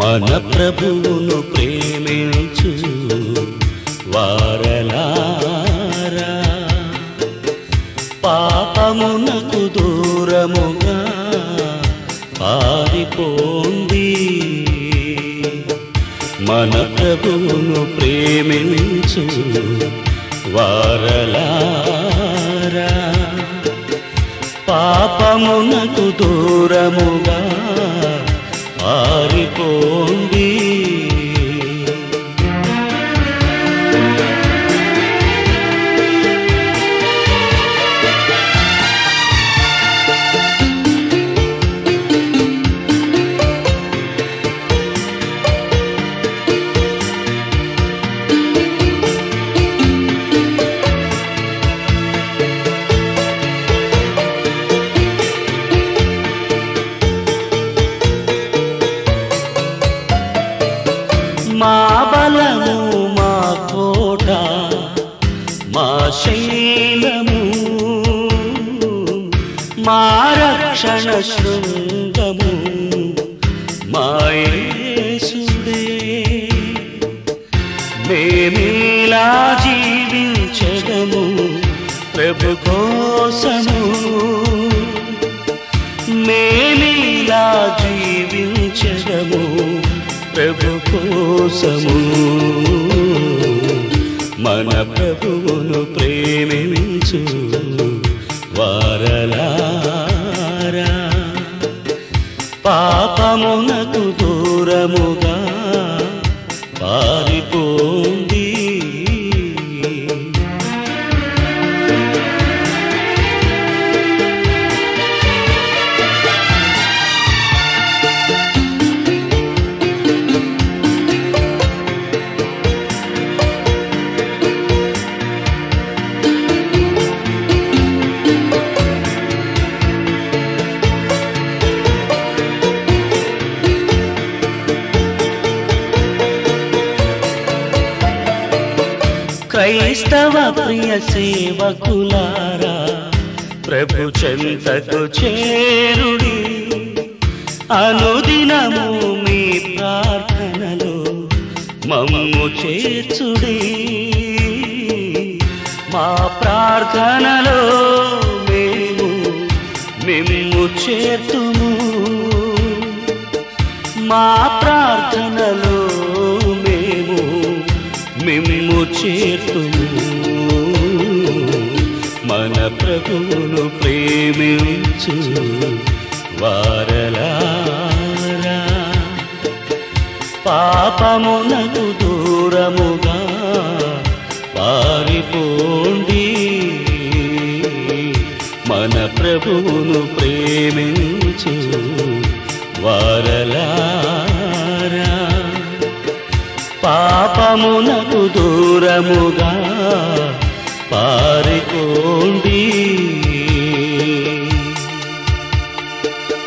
మన ప్రభువును ప్రేమించు వారలారా పాపమునకు దూరముగా పారిపోండి మన ప్రభువును ప్రేమించు వారలారా పాపమునకు దూరముగా పారిపోండి మా బలము మా కోట మా శైలము మా రక్షణ శృంగము మా యేసుడే మేమీలా జీవించడము ప్రభు కోసము మేమీలా జీవించడము ప్రభు కోసము మన ప్రభువును ప్రేమించు వారలారా పాపమునకు దూరముగా పారిపోండి క్రైస్తవ ప్రియ సేవకులారా ప్రభు చెంతకు చేరుడి అనుదినము మీ ప్రార్థనలో మమ్ము చేర్చుడి మా ప్రార్థనలో మేము మిమ్ము చేర్తుము మా ప్రార్థనలో మేము మిమ్ము చేర్తుము మన ప్రభువును ప్రేమించు వారలారా పాపమునకు దూరముగా పారిపోండి మన ప్రభువును ప్రేమించు వారలారా పాపమునకు దూరముగా పారిపోండి